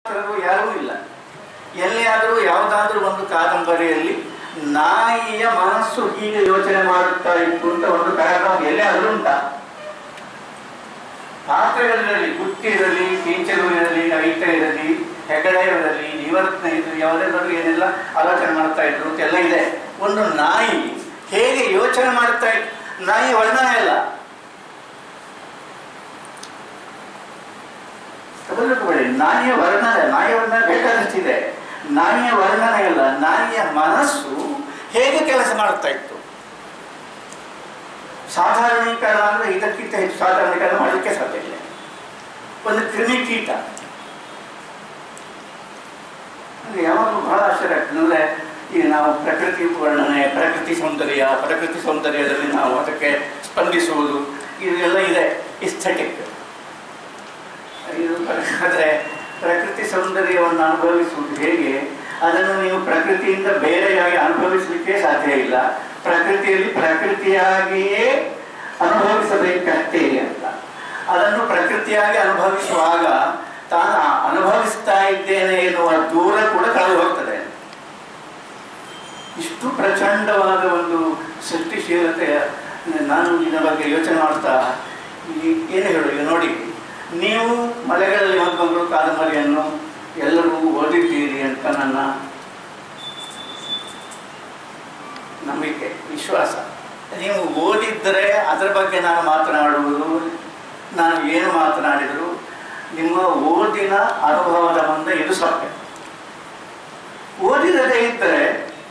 ಅದು ಯಾರೂ ಇಲ್ಲ ಎಲ್ಲಿಯಾದರೂ ಯಾವುದಾದ್ರೂ ಒಂದು ಕಾದಂಬರಿಯಲ್ಲಿ ನಾಯಿಯ ಮನಸ್ಸು ಹೀಗೆ ಯೋಚನೆ ಮಾಡುತ್ತಾ ಇತ್ತು ಅಂತ ಒಂದು ಪ್ಯಾರಾಗ್ರಾಫ್ ಎಲ್ಲಿಯಾದರೂ ಉಂಟಾ ಪಾತ್ರಗಳಿರಲಿ ಗುಟ್ಟಿ ಇರಲಿ ಟೀಚರು ಇರಲಿ ಕವಿತ ಇರಲಿ ಹೆಗಡೆ ಇರಲಿ ನಿವರ್ತನ ಇರಲಿ ಅವರೆಲ್ಲರೂ ಏನೆಲ್ಲ ಆಲೋಚನೆ ಮಾಡ್ತಾ ಇದ್ರು ಅಂತೆಲ್ಲ ಇದೆ ಒಂದು ನಾಯಿ ಹೇಗೆ ಯೋಚನೆ ಮಾಡ್ತಾ ಇತ್ತು ನಾಯಿ ವರ್ಣನೆ ಇಲ್ಲ ತಗೊಳ್ಬೇಡಿ ನಾಯಿಯ ವರ್ಣನೆ ನಾಯಿಯ ವರ್ಣನೆ ಬೇಕಾದಷ್ಟಿದೆ ನಾಯಿಯ ವರ್ಣನೆ ಇಲ್ಲ ನಾಯಿಯ ಮನಸ್ಸು ಹೇಗೆ ಕೆಲಸ ಮಾಡ್ತಾ ಇತ್ತು ಸಾಧಾರಣೀಕರಣ ಅಂದ್ರೆ ಇದಕ್ಕಿಂತ ಹೆಚ್ಚು ಸಾಧಾರಣೀಕರಣ ಮಾಡಲಿಕ್ಕೆ ಸಾಧ್ಯ ಇಲ್ಲ ಒಂದು ಕ್ರಿಮಿಕೀಟ ಅಂದ್ರೆ ಯಾವಾಗಲೂ ಬಹಳ ಆಶ್ಚರ್ಯ ಆಗ್ತದೆ ಅಂದ್ರೆ ಈಗ ನಾವು ಪ್ರಕೃತಿ ವರ್ಣನೆ ಪ್ರಕೃತಿ ಸೌಂದರ್ಯ ಪ್ರಕೃತಿ ಸೌಂದರ್ಯದಲ್ಲಿ ನಾವು ಅದಕ್ಕೆ ಸ್ಪಂದಿಸುವುದು ಇದೆಲ್ಲ ಇದೆ ಇಸ್ಥೆಟಿಕ್ ಇದು ಆದರೆ ಪ್ರಕೃತಿ ಸೌಂದರ್ಯವನ್ನು ಅನುಭವಿಸುವುದು ಹೇಗೆ ಅದನ್ನು ನೀವು ಪ್ರಕೃತಿಯಿಂದ ಬೇರೆಯಾಗಿ ಅನುಭವಿಸಲಿಕ್ಕೆ ಸಾಧ್ಯ ಇಲ್ಲ ಪ್ರಕೃತಿಯಲ್ಲಿ ಪ್ರಕೃತಿಯಾಗಿಯೇ ಅನುಭವಿಸಬೇಕಷ್ಟೇ ಅಂತ ಅದನ್ನು ಪ್ರಕೃತಿಯಾಗಿ ಅನುಭವಿಸುವಾಗ ತಾನು ಅನುಭವಿಸ್ತಾ ಇದ್ದೇನೆ ಎನ್ನುವ ದೂರ ಕೂಡ ಕಳೆದು ಹೋಗ್ತದೆ ಇಷ್ಟು ಪ್ರಚಂಡವಾದ ಒಂದು ಸೃಷ್ಟಿಶೀಲತೆಯ ನಾನು ಇದರ ಬಗ್ಗೆ ಯೋಚನೆ ಮಾಡ್ತಾ ಈ- ಏನು ಹೇಳು ಈಗ ನೋಡಿ ನೀವು ಮಲೆಗಳಲ್ಲಿ ಮತ್ತೊಂದು ಕಾದಂಬರಿಯನ್ನು ಎಲ್ಲರೂ ಓದಿದ್ದೀರಿ ಅಂತ ನನ್ನ ನಂಬಿಕೆ ವಿಶ್ವಾಸ ನೀವು ಓದಿದ್ದರೆ ಅದರ ಬಗ್ಗೆ ನಾನು ಮಾತನಾಡುವುದು ನಾನು ಏನು ಮಾತನಾಡಿದರೂ ನಿಮ್ಮ ಓದಿನ ಅನುಭವದ ಮುಂದೆ ಇದು ಸತ್ಯ ಓದಿರದೇ ಇದ್ದರೆ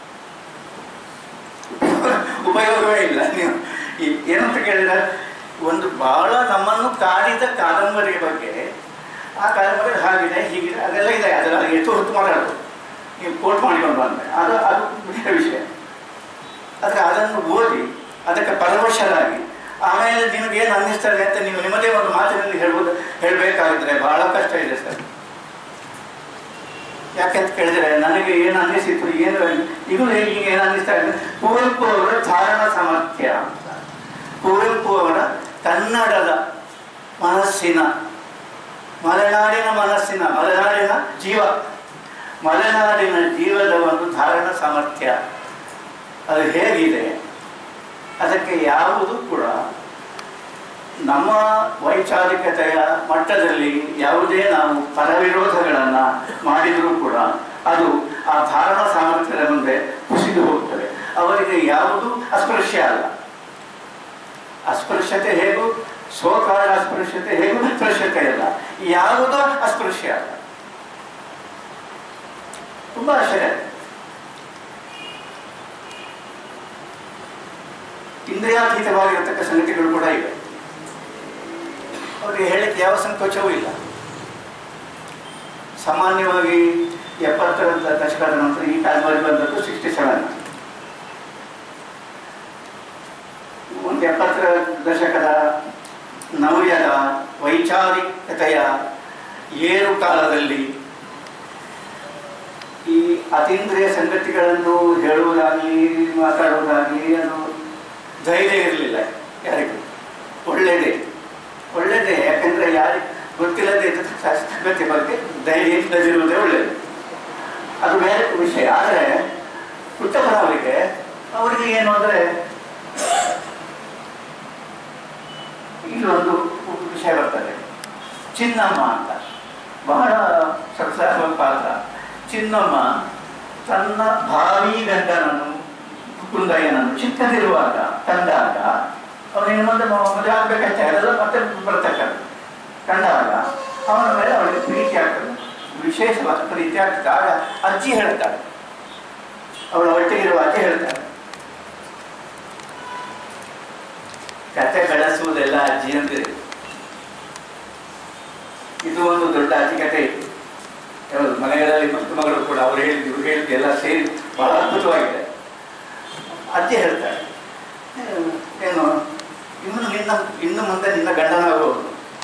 ಉಪಯೋಗವೇ ಇಲ್ಲ ನೀವು ಈ- ಏನಂತ ಕೇಳಿದ್ರೆ ಒಂದು ಬಹಳ ನಮ್ಮನ್ನು ಕಾಡಿದ ಕಾದಂಬರಿಯ ಬಗ್ಗೆ ಆ ಕಾದಂಬರಿ ಹಾಗಿದೆ ಹೀಗಿದೆ ಅದೆಲ್ಲ ಇದೆ ಅದೆಲ್ಲ ಎಷ್ಟು ಹೊತ್ತು ಮಾತಾಡೋದು ನೀವು ಕೋಟ್ ಮಾಡಿಕೊಂಡು ಬಂದರೆ ಅದು ಅದು ಬೇರೆ ವಿಷಯ ಆದರೆ ಅದನ್ನು ಓದಿ ಅದಕ್ಕೆ ಪರವಶರಾಗಿ ಆಮೇಲೆ ನಿಮಗೇನು ಅನ್ನಿಸ್ತದೆ ಅಂತ ನೀವು ನಿಮ್ಮದೇ ಒಂದು ಮಾತಿನಲ್ಲಿ ಹೇಳ್ಬೋದು ಹೇಳಬೇಕಾಗಿದ್ರೆ ಬಹಳ ಕಷ್ಟ ಇದೆ ಸರ್ ಯಾಕೆಂತ ಕೇಳಿದ್ರೆ ನನಗೆ ಏನು ಅನ್ನಿಸಿತ್ತು ಏನು ಇದು ಈಗ ಏನು ಅನ್ನಿಸ್ತಾ ಇದೆ ಕುವೆಂಪು ಅವರ ಧಾರಣ ಸಾಮರ್ಥ್ಯ ಅಂತ ಕುವೆಂಪು ಅವರ ಕನ್ನಡದ ಮನಸ್ಸಿನ ಮಲೆನಾಡಿನ ಮನಸ್ಸಿನ ಮಲೆನಾಡಿನ ಜೀವ ಮಲೆನಾಡಿನ ಜೀವದ ಒಂದು ಧಾರಣ ಸಾಮರ್ಥ್ಯ ಅದು ಹೇಗಿದೆ ಅದಕ್ಕೆ ಯಾವುದು ಕೂಡ ನಮ್ಮ ವೈಚಾರಿಕತೆಯ ಮಟ್ಟದಲ್ಲಿ ಯಾವುದೇ ನಾವು ಪರವಿರೋಧಗಳನ್ನು ಮಾಡಿದರೂ ಕೂಡ ಅದು ಆ ಧಾರಣ ಸಾಮರ್ಥ್ಯದ ಮುಂದೆ ಕುಸಿದು ಹೋಗ್ತದೆ ಅವರಿಗೆ ಯಾವುದು ಅಸ್ಪೃಶ್ಯ ಅಲ್ಲ ಅಸ್ಪೃಶ್ಯತೆ ಹೇಗೂ ಸ್ವಕಾಲ ಅಸ್ಪೃಶ್ಯತೆ ಹೇಗೂ ಅಸ್ಪೃಶ್ಯತೆ ಇಲ್ಲ ಯಾವುದೋ ಅಸ್ಪೃಶ್ಯ ಅಲ್ಲ ತುಂಬಾ ಆಶ್ಚರ್ಯ ಇಂದ್ರಿಯಾತೀತವಾಗಿರತಕ್ಕ ಸಂಗತಿಗಳು ಕೂಡ ಇವೆ ಅವರಿಗೆ ಹೇಳಕ್ಕೆ ಯಾವ ಸಂಕೋಚವೂ ಇಲ್ಲ ಸಾಮಾನ್ಯವಾಗಿ ಎಪ್ಪತ್ತರ ದಶಕದ ನಂತರ ಈ ಕಾಲ್ಮರಿ ಬಂದದ್ದು ಸಿಕ್ಸ್ಟಿ ಸೆವೆನ್ ಒಂದು ಎಪ್ಪತ್ತರ ದಶಕದ ನವ್ಯದ ವೈಚಾರಿಕತೆಯ ಏರು ಕಾಲದಲ್ಲಿ ಈ ಅತೀಂದ್ರಿಯ ಸಂಗತಿಗಳನ್ನು ಹೇಳುವುದಾಗಲಿ ಮಾತಾಡುವುದಾಗಲಿ ಅದು ಧೈರ್ಯ ಇರಲಿಲ್ಲ ಯಾರಿಗೂ ಒಳ್ಳೆಯದೇ ಒಳ್ಳೆಯದೇ ಯಾಕಂದ್ರೆ ಯಾರಿಗೆ ಗೊತ್ತಿಲ್ಲದೆ ಇದ್ದ ಸಂಗತಿ ಬಗ್ಗೆ ಧೈರ್ಯ ಇಲ್ಲದಿರುವುದೇ ಒಳ್ಳೆಯದು ಅದು ಬೇರೆ ವಿಷಯ ಆದರೆ ಉತ್ತಮರವರಿಗೆ ಅವರಿಗೆ ಏನು ಅಂದರೆ ಇಲ್ಲೊಂದು ವಿಷಯ ಬರ್ತದೆ ಚಿನ್ನಮ್ಮ ಅಂತ ಬಹಳ ಸರಸಾತ್ಮಕ ಪಾತ್ರ ಚಿನ್ನಮ್ಮ ತನ್ನ ಭಾವಿ ಗಂಡನನ್ನು ಕುಂದಯ್ಯನನ್ನು ಚಿಕ್ಕದಿರುವಾಗ ಕಂಡಾಗ ಅವನೇನು ಮುಂದೆ ಮದುವೆ ಆಗ್ಬೇಕಷ್ಟೇ ಅದೆಲ್ಲ ಮತ್ತೆ ಬರ್ತಕ್ಕಂಥ ಕಂಡಾಗ ಅವನ ಮೇಲೆ ಅವಳಿಗೆ ಪ್ರೀತಿ ಆಗ್ತದೆ ವಿಶೇಷವಾದ ಪ್ರೀತಿ ಆಗ್ತದೆ ಆಗ ಅಜ್ಜಿ ಹೇಳ್ತಾಳೆ ಅವಳ ಒಟ್ಟಿಗಿರುವ ಅಜ್ಜಿ ಹೇಳ್ತಾಳೆ ಕತೆ ಬೆಳೆಸುವುದೆಲ್ಲ ಅಜ್ಜಿ ಅಂತಿದೆ ಇದು ಒಂದು ದೊಡ್ಡ ಅಜ್ಜಿ ಕತೆ ಇತ್ತು ಯಾವುದು ಮನೆಗಳಲ್ಲಿ ಮತ್ತು ಮಗಳು ಕೂಡ ಅವ್ರು ಹೇಳಿದ್ದು ಇವ್ರು ಹೇಳಿದ್ದು ಎಲ್ಲ ಸೇರಿ ಬಹಳ ಅದ್ಭುತವಾಗಿದೆ ಅಜ್ಜಿ ಹೇಳ್ತಾಳೆ "ಏನು- ಏನು ಇನ್ನು ನಿನ್ನ ಇನ್ನು ಮುಂದೆ ನಿನ್ನ ಗಂಡನಾಗುವುದು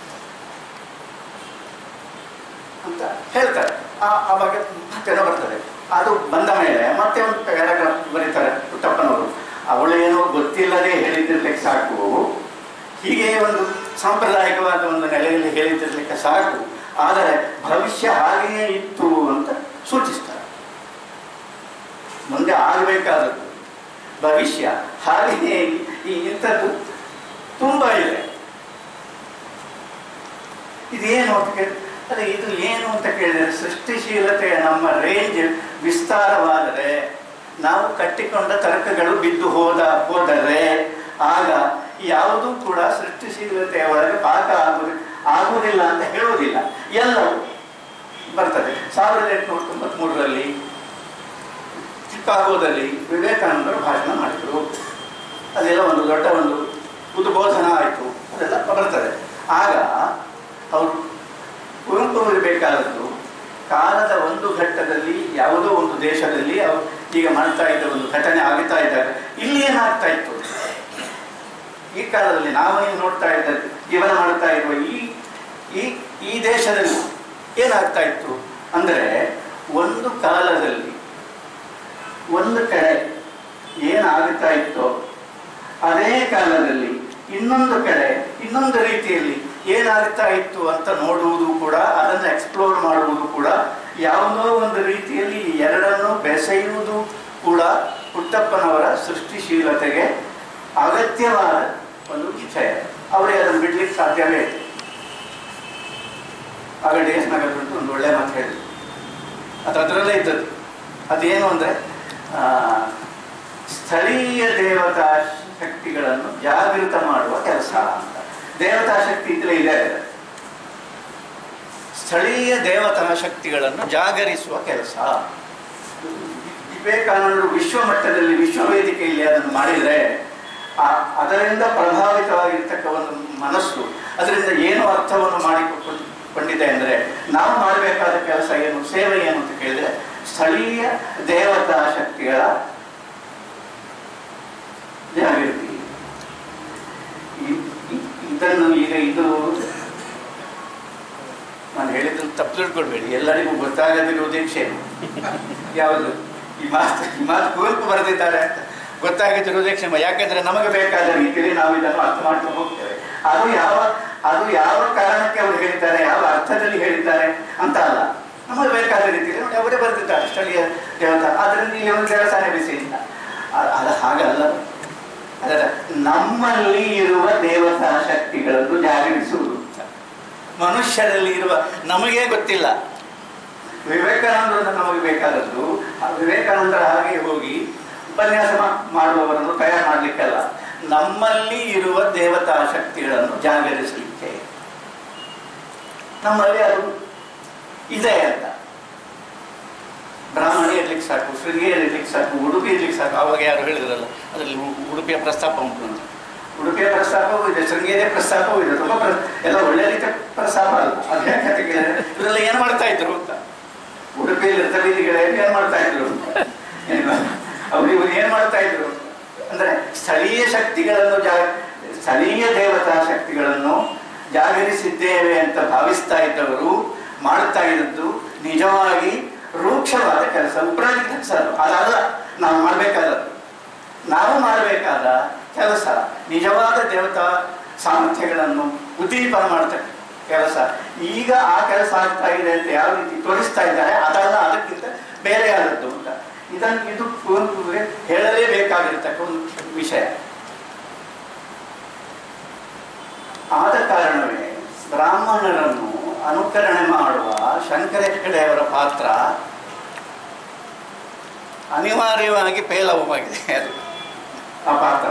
ಅಂತ ಹೇಳ್ತಾರೆ ಆ ಆ ಬಗ್ಗೆ ಮತ್ತೆಲ್ಲ ಬರ್ತದೆ ಅದು ಬಂದ ಮೇಲೆ ಮತ್ತೆ ಒಂದು ಪ್ಯಾರಾಗ್ರಾಫ್ ಬರೀತಾರೆ ಪುಟ್ಟಪ್ಪನವರು ಅವಳೇನೋ ಗೊತ್ತಿಲ್ಲದೆ ಹೇಳಿದ್ದಿರ್ಲಿಕ್ಕೆ ಸಾಕು ಹೀಗೆ ಒಂದು ಸಾಂಪ್ರದಾಯಿಕವಾದ ಒಂದು ನೆಲೆಯಲ್ಲಿ ಹೇಳಿದ್ದಿರ್ಲಿಕ್ಕೆ ಸಾಕು ಆದರೆ ಭವಿಷ್ಯ ಹಾಗೆಯೇ ಇತ್ತು ಅಂತ ಸೂಚಿಸ್ತಾರೆ ಮುಂದೆ ಆಗಬೇಕಾದದ್ದು ಭವಿಷ್ಯ ಹಾಗೆಯೇ ಈ ಇಂಥದ್ದು ತುಂಬ ಇದೆ ಇದೇನು ಅಂತ ಕೇಳಿ ಅದೇ ಇದು ಏನು ಅಂತ ಕೇಳಿದರೆ ಸೃಷ್ಟಿಶೀಲತೆಯ ನಮ್ಮ ರೇಂಜ್ ವಿಸ್ತಾರವಾದರೆ ನಾವು ಕಟ್ಟಿಕೊಂಡ ತರ್ಕಗಳು ಬಿದ್ದು ಹೋದ ಹೋದರೆ ಆಗ ಯಾವುದೂ ಕೂಡ ಸೃಷ್ಟಿಶೀಲತೆಯ ಒಳಗೆ ಪಾಕ ಆಗುವುದು ಆಗುವುದಿಲ್ಲ ಅಂತ ಹೇಳುವುದಿಲ್ಲ ಎಲ್ಲವೂ ಬರ್ತದೆ ಸಾವಿರದ ಎಂಟುನೂರ ತೊಂಬತ್ಮೂರರಲ್ಲಿ ಚಿಕಾಗೋದಲ್ಲಿ ವಿವೇಕಾನಂದರು ಭಾಷಣ ಮಾಡಿದರು ಅದೆಲ್ಲ ಒಂದು ದೊಡ್ಡ ಒಂದು ಉದ್ಬೋಧನ ಆಯಿತು ಅದೆಲ್ಲ ಬರ್ತದೆ ಆಗ ಅವರು ಕುವೆಂಪು ಅವರು ಬೇಕಾದದ್ದು ಕಾಲದ ಒಂದು ಘಟ್ಟದಲ್ಲಿ ಯಾವುದೋ ಒಂದು ದೇಶದಲ್ಲಿ ಅವರು ಈಗ ಮಾಡ್ತಾ ಇದ್ದ ಒಂದು ಘಟನೆ ಆಗುತ್ತಾ ಇದ್ದಾಗ ಇಲ್ಲಿ ಏನಾಗ್ತಾ ಇತ್ತು ಈ ಕಾಲದಲ್ಲಿ ನಾವೇನು ನೋಡ್ತಾ ಇದ್ದ ಜೀವನ ಮಾಡ್ತಾ ಇರುವ ಈ ಈ ಈ ದೇಶದಲ್ಲಿ ಏನಾಗ್ತಾ ಇತ್ತು ಅಂದರೆ ಒಂದು ಕಾಲದಲ್ಲಿ ಒಂದು ಕಡೆ ಏನಾಗುತ್ತಾ ಇತ್ತೋ ಅದೇ ಕಾಲದಲ್ಲಿ ಇನ್ನೊಂದು ಕಡೆ ಇನ್ನೊಂದು ರೀತಿಯಲ್ಲಿ ಏನಾಗ್ತಾ ಇತ್ತು ಅಂತ ನೋಡುವುದು ಕೂಡ ಅದನ್ನು ಎಕ್ಸ್ಪ್ಲೋರ್ ಮಾಡುವುದು ಕೂಡ ಯಾವುದೋ ಒಂದು ರೀತಿಯಲ್ಲಿ ಈ ಎರಡನ್ನು ಬೆಸೆಯುವುದು ಕೂಡ ಪುಟ್ಟಪ್ಪನವರ ಸೃಷ್ಟಿಶೀಲತೆಗೆ ಅಗತ್ಯವಾದ ಒಂದು ವಿಷಯ ಅವರೇ ಅದನ್ನು ಬಿಡ್ಲಿಕ್ಕೆ ಸಾಧ್ಯವೇ ಇಲ್ಲ ಆಗ ಡಿ ಎಸ್ ನಗರದಂತೂ ಒಂದು ಒಳ್ಳೆ ಮಾತು ಹೇಳಿದ್ರು ಅದು ಅದರಲ್ಲೇ ಇದ್ದದ್ದು ಅದೇನು ಅಂದರೆ ಸ್ಥಳೀಯ ದೇವತಾ ಶಕ್ತಿಗಳನ್ನು ಜಾಗೃತ ಮಾಡುವ ಕೆಲಸ ಅಂತ ದೇವತಾ ಶಕ್ತಿ ಇದ್ರೆ ಇದೆ ಸ್ಥಳೀಯ ದೇವತಾ ಶಕ್ತಿಗಳನ್ನು ಜಾಗರಿಸುವ ಕೆಲಸ ವಿವೇಕಾನಂದರು ವಿಶ್ವ ಮಟ್ಟದಲ್ಲಿ ವಿಶ್ವ ವೇದಿಕೆಯಲ್ಲಿ ಅದನ್ನು ಮಾಡಿದರೆ ಆ- ಅದರಿಂದ ಪ್ರಭಾವಿತವಾಗಿರ್ತಕ್ಕ ಒಂದು ಮನಸ್ಸು ಅದರಿಂದ ಏನು ಅರ್ಥವನ್ನು ಮಾಡಿಕೊಂಡಿದೆ ಅಂದರೆ ನಾವು ಮಾಡಬೇಕಾದ ಕೆಲಸ ಏನು ಸೇವೆ ಏನು ಅಂತ ಕೇಳಿದ್ರೆ ಸ್ಥಳೀಯ ದೇವತಾ ಶಕ್ತಿಗಳ ಜಾಗೃತಿ ಇ- ಇ- ಇದನ್ನು ಈಗ ಇದು ನಾನು ಹೇಳಿದ್ದನ್ನು ತಪ್ಪು ತಿಳ್ಕೊಳ್ಬೇಡಿ ಎಲ್ಲರಿಗೂ ಗೊತ್ತಾಗದಿರುವುದೇ ಕ್ಷೇಮ ಯಾವುದು ಈ ಮಾತು ಈ ಮಾತು ಕುವೆಂಪು ಬರೆದಿದ್ದಾರೆ ಅಂತ ಗೊತ್ತಾಗದಿರುವುದೇ ಕ್ಷೇಮ ಯಾಕಂದ್ರೆ ನಮಗೆ ಬೇಕಾದ ರೀತಿಯಲ್ಲಿ ನಾವು ಇದನ್ನು ಅರ್ಥ ಮಾಡ್ಕೊಂಡು ಹೋಗ್ತೇವೆ ಅದು ಯಾವ ಅದು ಯಾವ ಕಾರಣಕ್ಕೆ ಅವರು ಹೇಳಿದ್ದಾರೆ ಯಾವ ಅರ್ಥದಲ್ಲಿ ಹೇಳಿದ್ದಾರೆ ಅಂತ ಅಲ್ಲ ನಮಗೆ ಬೇಕಾದ ರೀತಿಯಲ್ಲಿ ನೋಡಿ ಅವರೇ ಬರೆದಿದ್ದಾರೆ ಸ್ಥಳೀಯ ದೇವತಾ ಅದರಿಂದ ಇಲ್ಲಿ ಒಂದು ದೇವಸ್ಥಾನ ಬಿಸಿ ಇಲ್ಲ ಅ- ಅದು ಹಾಗಲ್ಲ ಅದರ ನಮ್ಮಲ್ಲಿ ಇರುವ ದೇವತಾ ಶಕ್ತಿಗಳನ್ನು ಜಾಗರಿಸುವುದು ಮನುಷ್ಯರಲ್ಲಿ ಇರುವ ನಮಗೇ ಗೊತ್ತಿಲ್ಲ ವಿವೇಕಾನಂದರನ್ನು ನಮಗೆ ಬೇಕಾದದ್ದು ಆ ವಿವೇಕಾನಂದರ ಹಾಗೆ ಹೋಗಿ ಉಪನ್ಯಾಸ ಮಾ- ಮಾಡುವವರನ್ನು ತಯಾರು ಮಾಡಲಿಕ್ಕಲ್ಲ ನಮ್ಮಲ್ಲಿ ಇರುವ ದೇವತಾ ಶಕ್ತಿಗಳನ್ನು ಜಾಗರಿಸಲಿಕ್ಕೆ ನಮ್ಮಲ್ಲಿ ಅದು ಇದೆ ಅಂತ ಬ್ರಾಹ್ಮಣಿ ಇರ್ಲಿಕ್ಕೆ ಸಾಕು ಶೃಂಗೇರಿ ಇರ್ಲಿಕ್ಕೆ ಸಾಕು ಉಡುಪಿ ಇರ್ಲಿಕ್ಕೆ ಸಾಕು ಆವಾಗ ಯಾರು ಹೇಳಿದ್ರಲ್ಲ ಅದರಲ್ಲಿ ಉ- ಉಡುಪಿಯ ಪ್ರಸ್ತಾಪ ಉಂಟು ಅಂತ ಉಡುಪಿಯ ಪ್ರಸ್ತಾಪವೂ ಇದೆ ಶೃಂಗೇರಿಯ ಪ್ರಸ್ತಾಪವೂ ಇದೆ ತುಂಬ ಪ್ರ ಎಲ್ಲ ಒಳ್ಳೆ ರೀತಿಯ ಪ್ರಸ್ತಾಪ ಅಲ್ಲ ಅದೇ ಕತೆ ಕೇಳಿದ್ರೆ ಇವರೆಲ್ಲ ಏನು ಮಾಡ್ತಾ ಇದ್ರು ಅಂತ ಉಡುಪಿಯಲ್ಲಿ ರಥಬೀದಿಗಳಲ್ಲಿ ಏನು ಮಾಡ್ತಾ ಇದ್ರು ಅವ್ರು ಇವರು ಏನು ಮಾಡ್ತಾ ಇದ್ರು ಅಂದ್ರೆ ಸ್ಥಳೀಯ ಶಕ್ತಿಗಳನ್ನು ಜಾ ಸ್ಥಳೀಯ ದೇವತಾ ಶಕ್ತಿಗಳನ್ನು ಜಾಗರಿಸಿದ್ದೇವೆ ಅಂತ ಭಾವಿಸ್ತಾ ಇದ್ದವರು ಮಾಡ್ತಾ ಇದ್ದದ್ದು ನಿಜವಾಗಿ ರೂಕ್ಷವಾದ ಕೆಲಸ ಉಪರಾಜ ಕೆಲಸ ಅದು. ಅದಲ್ಲ ನಾವು ಮಾಡಬೇಕಾದದ್ದು ನಾವು ಮಾಡಬೇಕಾದ ಕೆಲಸ ನಿಜವಾದ ದೇವತಾ ಸಾಮರ್ಥ್ಯಗಳನ್ನು ಉದ್ದೀಪನ ಮಾಡ್ತಕ್ಕ ಕೆಲಸ ಈಗ ಆ ಕೆಲಸ ಆಗ್ತಾ ಇದೆ ಅಂತ ಯಾವ ರೀತಿ ತೋರಿಸ್ತಾ ಇದ್ದಾರೆ ಅದಲ್ಲ ಅದಕ್ಕಿಂತ ಬೇರೆಯಾದದ್ದು ಅಂತ ಇದನ್ನು ಇದು ಕುವೆಂಪುಗೆ ಹೇಳಲೇಬೇಕಾಗಿರ್ತಕ್ಕ ಒಂದು ವಿಷಯ ಆದ ಕಾರಣವೇ ಬ್ರಾಹ್ಮಣರನ್ನು ಅನುಕರಣೆ ಮಾಡುವ ಶಂಕರ ಹೆಗಡೆಯವರ ಪಾತ್ರ ಅನಿವಾರ್ಯವಾಗಿ ಪೇಲವವಾಗಿದೆ ಅದು ಆ ಪಾತ್ರ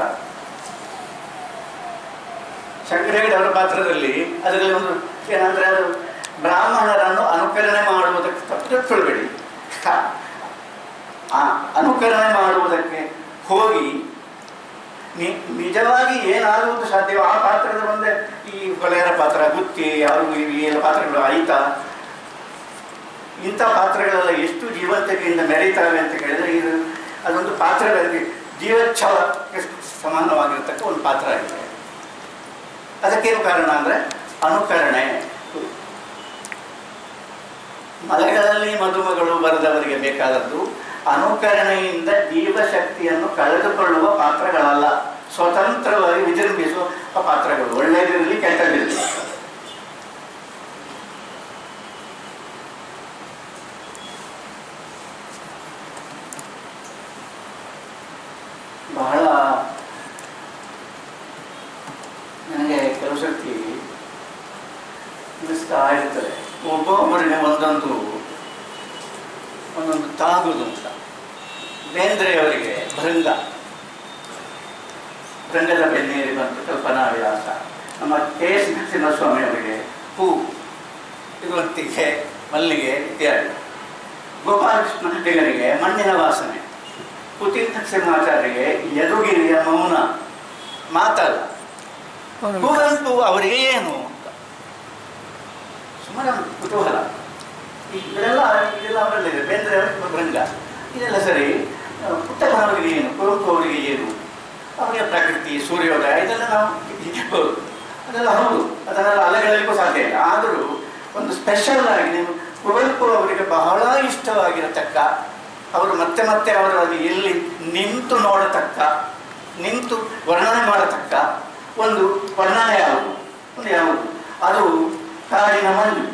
ಶಂಕರ ಹೆಗಡೆ ಅವರ ಪಾತ್ರದಲ್ಲಿ ಅದರಲ್ಲಿ ಒಂದು ಏನಂದ್ರೆ ಅದು ಬ್ರಾಹ್ಮಣರನ್ನು ಅನುಕರಣೆ ಮಾಡುವುದಕ್ಕೆ ತಪ್ಪು ತಿಳ್ಕೊಳ್ಬೇಡಿ ಹ. ಆ ಅನುಕರಣೆ ಮಾಡುವುದಕ್ಕೆ ಹೋಗಿ ನಿ- ನಿಜವಾಗಿ ಏನಾಗುವುದು ಸಾಧ್ಯವೋ ಆ ಪಾತ್ರದ ಮುಂದೆ ಈ ಕೊಲೆಯರ ಪಾತ್ರ ಗುತ್ತಿ ಅವರು ಈ ಎಲ್ಲ ಪಾತ್ರಗಳು ಆಯ್ತಾ ಇಂಥ ಪಾತ್ರಗಳೆಲ್ಲ ಎಷ್ಟು ಜೀವಂತಿಕೆಯಿಂದ ಮೆರೀತಾವೆ ಅಂತ ಕೇಳಿದ್ರೆ ಇದು ಅದೊಂದು ಪಾತ್ರಗಳಿಗೆ ಜೀವಚ್ಛವಕ್ಕೆ ಸಮಾನವಾಗಿರ್ತಕ್ಕ ಒಂದು ಪಾತ್ರ ಆಗಿದೆ ಅದಕ್ಕೇನು ಕಾರಣ ಅಂದರೆ ಅನುಕರಣೆ ಮಲೆಗಳಲ್ಲಿ ಮದುಮಗಳು ಬರೆದವರಿಗೆ ಬೇಕಾದದ್ದು ಅನುಕರಣೆಯಿಂದ ಜೀವಶಕ್ತಿಯನ್ನು ಕಳೆದುಕೊಳ್ಳುವ ಪಾತ್ರಗಳಲ್ಲ ಸ್ವತಂತ್ರವಾಗಿ ವಿಜೃಂಭಿಸುವ ಪಾತ್ರಗಳು ಒಳ್ಳೆಯದಿರಲಿ ಕೆಟ್ಟದಿರಲಿ ಬಹಳ ನನಗೆ ಕೆಲವು ಸರ್ತಿ ಅನ್ನಿಸ್ತಾ ಇರ್ತದೆ ಒಬ್ಬೊಬ್ಬರಿಗೆ ಒಂದೊಂದು ಒಂದೊಂದು ತಾಗುದು ಅಂತ ಬೇಂದ್ರೆಯವರಿಗೆ ಭೃಂಗ ಭೃಂಗದ ಬೆನ್ನೇರಿ ಬಂತು ಕಲ್ಪನಾ ವಿಲಾಸ ನಮ್ಮ ಕೆ ಎಸ್ ನರಸಿಂಹಸ್ವಾಮಿ ಅವರಿಗೆ ಹೂ ಇರುವಂತಿಗೆ ಮಲ್ಲಿಗೆ ಇತ್ಯಾದಿ ಗೋಪಾಲಕೃಷ್ಣ ಹೆಗರಿಗೆ ಮಣ್ಣಿನ ವಾಸನೆ ಪುತಿನ್ ನರಸಿಂಹಾಚಾರ್ಯರಿಗೆ ಯದುಗಿರಿಯ ಮೌನ ಮಾತಲ್ಲ ಕುವೆಂಪು ಅವರಿಗೆ ಏನು ಅಂತ ಸುಮ್ಮನೆ ಒಂದು ಕುತೂಹಲ ಈ- ಇದೆಲ್ಲ ಇದೆಲ್ಲ ಅವರಲ್ಲಿದೆ ಬೇಂದ್ರೆ ಅವರಿಗೆ ಭೃಂಗ ಇದೆಲ್ಲ ಸರಿ ಆ, ಪುಟ್ಟಣ್ಣ ಅವರಿಗೆ ಏನು ಕುವೆಂಪು ಅವರಿಗೆ ಏನು ಅವರಿಗೆ ಪ್ರಕೃತಿ ಸೂರ್ಯೋದಯ ಇದೆಲ್ಲ ನಾವು ಹೌದು ಅದೆಲ್ಲ ಹೌದು ಅದನ್ನೆಲ್ಲ ಅಲೆಗಳಿಗೂ ಸಾಧ್ಯ ಇಲ್ಲ ಆದರೂ ಒಂದು ಸ್ಪೆಷಲ್ ಆಗಿ ನೀವು ಕುವೆಂಪು ಅವರಿಗೆ ಬಹಳ ಇಷ್ಟವಾಗಿರತಕ್ಕ ಅವರು ಮತ್ತೆ ಮತ್ತೆ ಅವರು ಅಲ್ಲಿ ಎಲ್ಲಿ ನಿಂತು ನೋಡತಕ್ಕ ನಿಂತು ವರ್ಣನೆ ಮಾಡತಕ್ಕ ಒಂದು ವರ್ಣನೆ ಯಾವುದು ಒಂದು ಯಾವುದು ಅದು ಕಾಡಿನ ಮಂಜು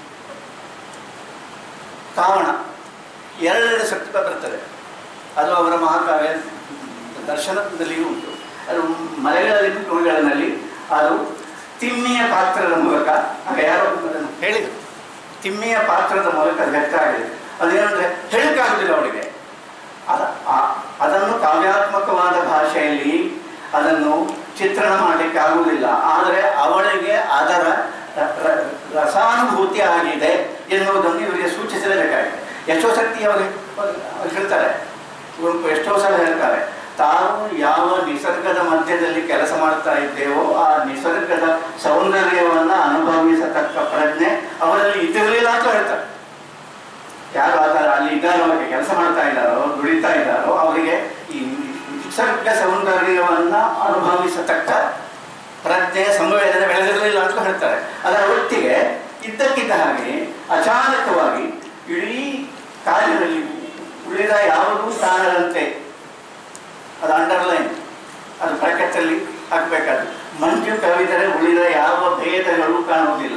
ಕಾವಣ ಎರಡೆರಡು ಸತ್ಯ ಬರ್ತದೆ ಅದು ಅವರ ಮಹಾಕಾವ್ಯ ದರ್ಶನದಲ್ಲಿಯೂ ಉಂಟು ಅದು ಮಲೆಗಳಲ್ಲಿ ತುಳುಗಳಲ್ಲಿ ಅದು ತಿಮ್ಮಿಯ ಪಾತ್ರದ ಮೂಲಕ ಆಗ ಯಾರೋ ಅದನ್ನು ಹೇಳಿದರು ತಿಮ್ಮಿಯ ಪಾತ್ರದ ಮೂಲಕ ಅದು ವ್ಯಕ್ತ ಆಗಿದೆ ಅದೇನಂದ್ರೆ ಹೇಳಕ್ಕಾಗುದಿಲ್ಲ ಅವಳಿಗೆ ಅದ ಆ- ಅದನ್ನು ಕಾವ್ಯಾತ್ಮಕವಾದ ಭಾಷೆಯಲ್ಲಿ ಅದನ್ನು ಚಿತ್ರಣ ಮಾಡಲಿಕ್ಕೆ ಆಗುವುದಿಲ್ಲ ಆದರೆ ಅವಳಿಗೆ ಅದರ ರ- ರ- ರಸಾನುಭೂತಿ ಆಗಿದೆ ಎನ್ನುವುದನ್ನು ಇವರಿಗೆ ಸೂಚಿಸಲೇಬೇಕಾಗಿದೆ ಎಷ್ಟೋ ಶಕ್ತಿ ಅವರಿಗೆ ಅವ್ರು ಹೇಳ್ತಾರೆ ಕುವೆಂಪು ಎಷ್ಟೋ ಸಲ ಹೇಳ್ತಾರೆ ತಾವು ಯಾವ ನಿಸರ್ಗದ ಮಧ್ಯದಲ್ಲಿ ಕೆಲಸ ಮಾಡ್ತಾ ಇದ್ದೇವೋ ಆ ನಿಸರ್ಗದ ಸೌಂದರ್ಯವನ್ನು ಅನುಭವಿಸತಕ್ಕ ಪ್ರಜ್ಞೆ ಅವರಲ್ಲಿ ಇದ್ದಿರಲಿಲ್ಲ ಅಂತ ಹೇಳ್ತಾರೆ ಯಾರು ಆಧಾರ ಅಲ್ಲಿ ಇದ್ದಾರೋ ಅವರಿಗೆ ಕೆಲಸ ಮಾಡ್ತಾ ಇದ್ದಾರೋ ದುಡಿತಾ ಇದ್ದಾರೋ ಅವರಿಗೆ ಈ ನಿಸರ್ಗ ಸೌಂದರ್ಯವನ್ನ ಅನುಭವಿಸತಕ್ಕ ಪ್ರಜ್ಞೆ ಸಂವೇದನೆ ಬೆಳೆದಿರಲಿಲ್ಲ ಅಂತ ಹೇಳ್ತಾರೆ ಅದರ ಒಟ್ಟಿಗೆ ಇದ್ದಕ್ಕಿದ್ದ ಹಾಗೆ ಅಚಾನಕವಾಗಿ ಇಡೀ ಕಾಲಿನಲ್ಲಿ ಉಳಿದ ಯಾವುದೂ ಕಾಣದಂತೆ ಅದು ಅಂಡರ್ಲೈನ್ ಅದು ಬ್ರಾಕೆಟಲ್ಲಿ ಹಾಕಬೇಕಾದ್ರೆ ಮಂಜು ಕವಿದರೆ ಉಳಿದ ಯಾವ ಭೇದಗಳು ಕಾಣುವುದಿಲ್ಲ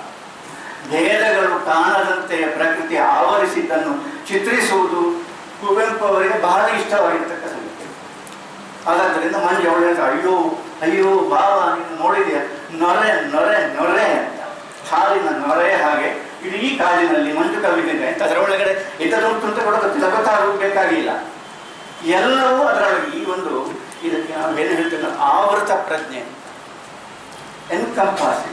ಭೇದಗಳು ಕಾಣದಂತೆ ಪ್ರಕೃತಿ ಆವರಿಸಿದ್ದನ್ನು ಚಿತ್ರಿಸುವುದು ಕುವೆಂಪು ಅವರಿಗೆ ಬಹಳ ಇಷ್ಟವಾಗಿರ್ತಕ್ಕ ಸಂಗತಿ ಹಾಗಾದ್ದರಿಂದ ಮಂಜು ಅವಳು ಹೇಳ್ತಾರೆ ಅಯ್ಯೋ ಅಯ್ಯೋ ಬಾವ ನೀನು ನೋಡಿದ್ಯಾ ನೊರೆ ನೊರೆ ನೊರೆ ಅಂತ ಹಾಲಿನ ನೊರೆ ಹಾಗೆ ಇಡೀ ಕಾಲಿನಲ್ಲಿ ಮಂಜು ಕವಿದಿದೆ ಅಂತ ಅದರ ಒಳಗಡೆ ಇದನ್ನುಂಟು ಅಂತ ಕೂಡ ಗೊತ್ತಿಲ್ಲ ಗೊತ್ತಾಗಬೇಕಾಗಿಲ್ಲ ಎಲ್ಲವೂ ಅದರೊಳಗೆ ಈ ಒಂದು ಇದಕ್ಕೆ ನಾವು ಏನು ಹೇಳ್ತೇವೆ ಆವೃತ ಪ್ರಜ್ಞೆ ಎನ್ಕಂಪಾಸಿಂಗ್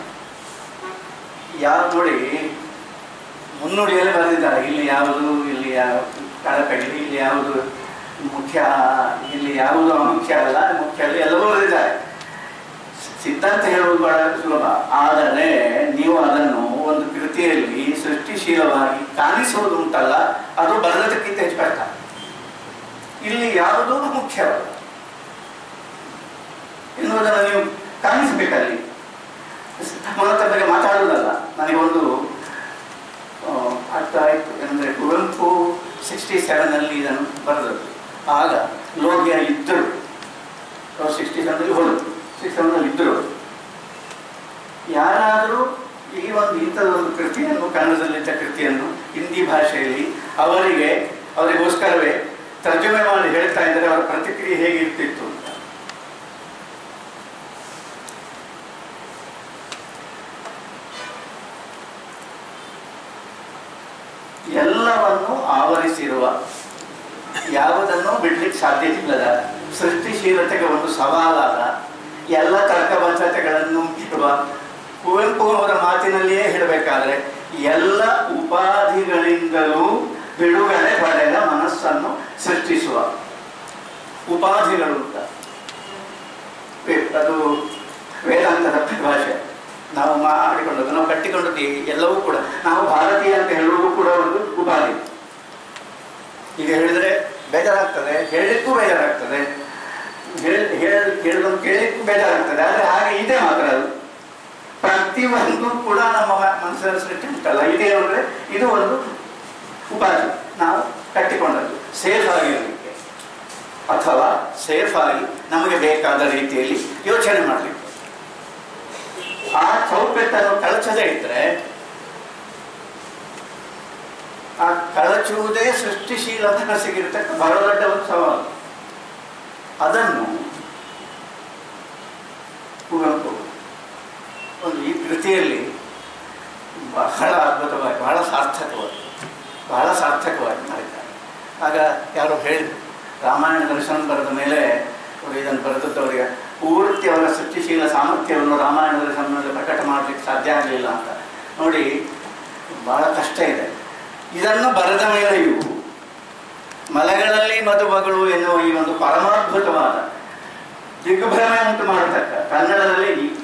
ಯಾವ ನೋಡಿ ಮುನ್ನುಡಿಯಲ್ಲಿ ಬರೆದಿದ್ದಾರೆ ಇಲ್ಲಿ ಯಾವುದು ಇಲ್ಲಿ ಯಾವ ಕಳಕಳಿ ಇಲ್ಲಿ ಯಾವುದು ಮುಖ್ಯ ಇಲ್ಲಿ ಯಾವುದು ಅಮುಖ್ಯ ಅಲ್ಲ ಮುಖ್ಯ ಅಲ್ಲ ಎಲ್ಲವೂ ಬರೆದಿದ್ದಾರೆ ಸಿದ್ಧಾಂತ ಹೇಳುವುದು ಬಹಳ ಸುಲಭ ಆದರೆ ನೀವು ಅದನ್ನು ಒಂದು ಕೃತಿಯಲ್ಲಿ ಸೃಷ್ಟಿಶೀಲವಾಗಿ ಕಾಣಿಸುವುದು ಉಂಟಲ್ಲ ಅದು ಬರೆದಕ್ಕಿಂತ ಹೆಚ್ಚು ಕಷ್ಟ ಇಲ್ಲಿ ಯಾವುದೂ ಮುಖ್ಯವಲ್ಲ ಎನ್ನುವುದನ್ನು ನೀವು ಕಾಣಿಸಬೇಕಲ್ಲಿ ಮನದ ಬಗ್ಗೆ ಮಾತಾಡುವುದಲ್ಲ ನನಗೊಂದು ಆ, ಅರ್ಥ ಆಯಿತು ಏನಂದರೆ ಕುವೆಂಪು ಸಿಕ್ಸ್ಟಿ ಸೆವೆನಲ್ಲಿ ಇದನ್ನು ಬರೆದದ್ದು ಆಗ ಲೋಗ್ಯ ಇದ್ದರು ಅವ್ರು ಸಿಕ್ಸ್ಟಿ ಸೆವೆನಲ್ಲಿ ಹೋದರು ಸಿಕ್ಸ್ಟಿ ಸೆವೆನಲ್ಲಿ ಇದ್ದರು ಯಾರಾದರೂ ಈ ಒಂದು ಇಂಥದ್ದೊಂದು ಕೃತಿಯನ್ನು ಕನ್ನಡದಲ್ಲಿದ್ದ ಕೃತಿಯನ್ನು ಹಿಂದಿ ಭಾಷೆಯಲ್ಲಿ ಅವರಿಗೆ ಅವರಿಗೋಸ್ಕರವೇ ತರ್ಜುಮೆ ಮಾಡಿ ಹೇಳ್ತಾ ಇದ್ದರೆ ಅವರ ಪ್ರತಿಕ್ರಿಯೆ ಹೇಗಿರ್ತಿತ್ತು ಅಂತ ಎಲ್ಲವನ್ನು ಆವರಿಸಿರುವ ಯಾವುದನ್ನು ಬಿಡ್ಲಿಕ್ಕೆ ಸಾಧ್ಯ ಇಲ್ಲದ ಸೃಷ್ಟಿಶೀಲತೆಗೆ ಒಂದು ಸವಾಲಾದ ಎಲ್ಲ ತರ್ಕಬದ್ಧತೆಗಳನ್ನು ಇರುವ ಕುವೆಂಪು ಅವರ ಮಾತಿನಲ್ಲಿಯೇ ಹೇಳಬೇಕಾದ್ರೆ ಎಲ್ಲ ಉಪಾಧಿಗಳಿಂದಲೂ ಬಿಡುಗಡೆ ಪಡೆದ ಮನಸ್ಸನ್ನು ಸೃಷ್ಟಿಸುವ ಉಪಾಧಿಗಳು ಅಂತ ವೇ- ಅದು ವೇದಾಂತದ ಭಾಷೆ ನಾವು ಮಾಡಿಕೊಂಡದ್ದು ನಾವು ಕಟ್ಟಿಕೊಂಡದ್ದು ಈ ಎಲ್ಲವೂ ಕೂಡ ನಾವು ಭಾರತೀಯ ಅಂತ ಹೇಳುವುದು ಕೂಡ ಒಂದು ಉಪಾಧಿ ಈಗ ಹೇಳಿದರೆ ಬೇಜಾರಾಗ್ತದೆ ಹೇಳಲಿಕ್ಕೂ ಬೇಜಾರಾಗ್ತದೆ ಹೇಳಿ ಹೇಳಿ ಕೇಳಿದನ್ನು ಕೇಳಲಿಕ್ಕೂ ಬೇಜಾರಾಗ್ತದೆ ಆದರೆ ಹಾಗೆ ಇದೆ ಮಾತ್ರ ಅದು ಪ್ರತಿಯೊಂದು ಕೂಡ ನಮ್ಮ ಮ- ಮನಸ್ಸಿನ ಸೃಷ್ಟಿ ಉಂಟಲ್ಲ ಇದೆ ಅಂದರೆ ಇದು ಒಂದು ಉಪಾಧಿ ನಾವು ಕಟ್ಟಿಕೊಂಡದ್ದು ಸೇಫ್ ಆಗಿರಲಿಕ್ಕೆ ಅಥವಾ ಸೇಫ್ ಆಗಿ ನಮಗೆ ಬೇಕಾದ ರೀತಿಯಲ್ಲಿ ಯೋಚನೆ ಮಾಡಲಿಕ್ಕೆ ಆ ಚೌಕಟ್ಟನ್ನು ಕಳಚದೇ ಇದ್ರೆ ಆ ಕಳಚುವುದೇ ಸೃಷ್ಟಿಶೀಲ ಮನಸ್ಸಿಗಿರ್ತಕ್ಕ ಬಹಳ ದೊಡ್ಡ ಒಂದು ಸವಾಲು ಅದನ್ನು ಕುವೆಂಪು ಒಂದು ಈ ಕೃತಿಯಲ್ಲಿ ಬಹಳ ಅದ್ಭುತವಾಗಿ ಬಹಳ ಸಾರ್ಥಕವಾಗಿ ಬಹಳ ಸಾರ್ಥಕವಾಗಿ ಮಾಡಿದ್ದಾರೆ ಆಗ ಯಾರೋ ಹೇಳಿದ್ರು ರಾಮಾಯಣ ದರ್ಶನ ಬರೆದ ಮೇಲೆ ಅವರು ಇದನ್ನು ಬರೆದದ್ದವರಿಗೆ ಪೂರ್ತಿ ಅವರ ಸೃಷ್ಟಿಶೀಲ ಸಾಮರ್ಥ್ಯವನ್ನು ರಾಮಾಯಣ ದರ್ಶನದಲ್ಲಿ ಪ್ರಕಟ ಮಾಡಲಿಕ್ಕೆ ಸಾಧ್ಯ ಆಗಲಿಲ್ಲ ಅಂತ ನೋಡಿ ಬಹಳ ಕಷ್ಟ ಇದೆ ಇದನ್ನು ಬರೆದ ಮೇಲೆಯೂ ಮಲೆಗಳಲ್ಲಿ ಮಧುಮಗಳು ಎನ್ನುವ ಈ ಒಂದು ಪರಮಾದ್ಭುತವಾದ ದಿಗ್ಭ್ರಮೆ ಉಂಟು ಮಾಡತಕ್ಕ ಕನ್ನಡದಲ್ಲಿ ಈ